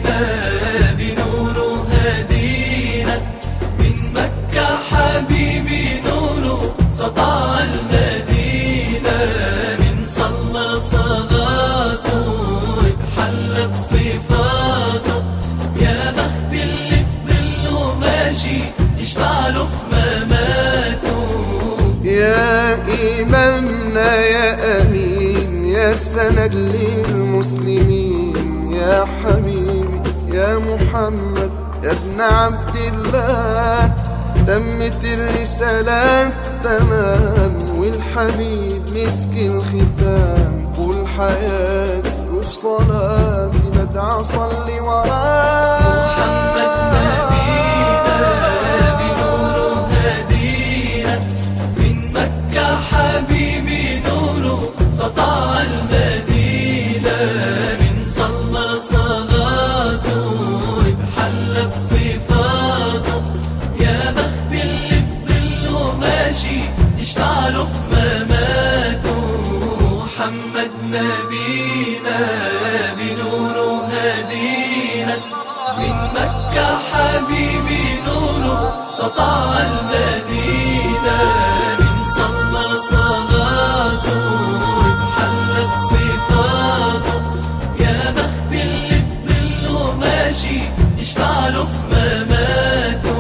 المدينة بنور هدينا من مكة حبيبي نور سطع المدينة من صلى صلاته اتحلى بصفاته يا بخت اللي في ظله ماشي يشفع له في مماته يا إمامنا يا أمين يا سند للمسلمين يا حبيبي يا محمد يا ابن عبد الله تمت الرسالات تمام والحبيب مسك الختام طول حياتي وفي صلاتي بدعى صلي وراه محمد نبينا بنور هدينا من مكة حبيبي نوره سطع المدينة من صلى صلاته اتحلى بصفاته يا بخت اللي في ظله ماشي يشفع له في مماته محمد نبينا بنور هدينا من مكة حبيبي نوره سطع المدينة من صلى صلاته اتحلى بصفاته يا بخت اللي في ظله ماشي يشفع له في مماته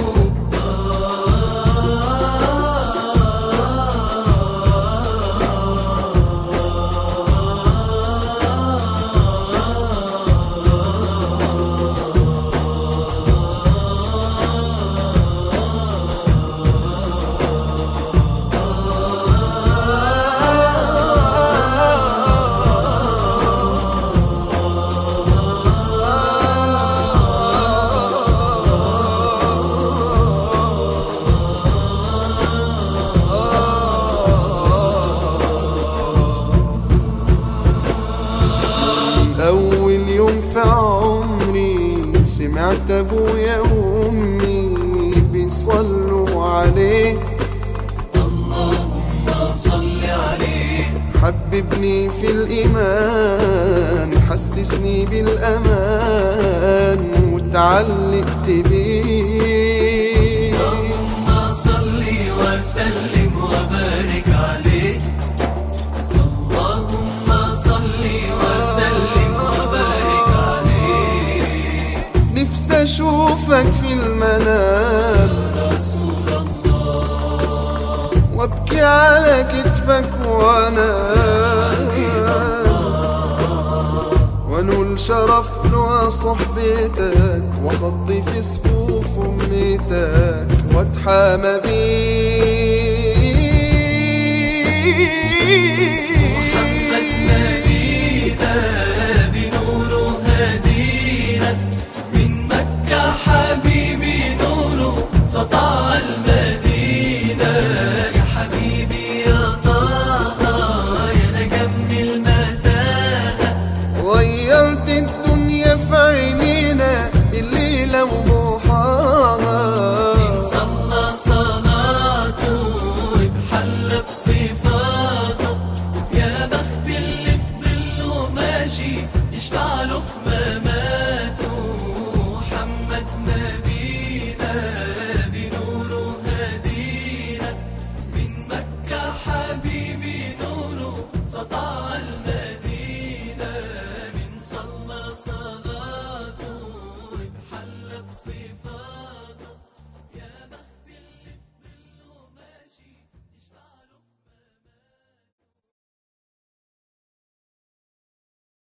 أول يوم في عمري سمعت أبويا وأمي بيصلوا عليه اللهم صل عليه حببني في الإيمان حسسني بالأمان وتعلقت بيه اللهم صل وسلم وبارك عليه اللهم صل وسلم وبارك عليه نفسي أشوفك في المنام رسول الله وابكي على كتفك وانا ونول شرف له صحبتك وخطي في صفوف امتك واتحامى محمد بيك نبينا بنور هدينا من مكة حبيبي نوره سطع المدينة يا حبيبي يا طه يا نجم المتاهة غيرت الدنيا في عينينا بالليلة وضحاها صلى صلاته اتحلى بصفاته يا بخت اللي في ظله ماشي يشفع له في مماته محمد نبينا بنوره هدينا من مكة حبيبي نوره سطع المدينة من صلى صلاته اتحلى بصفاته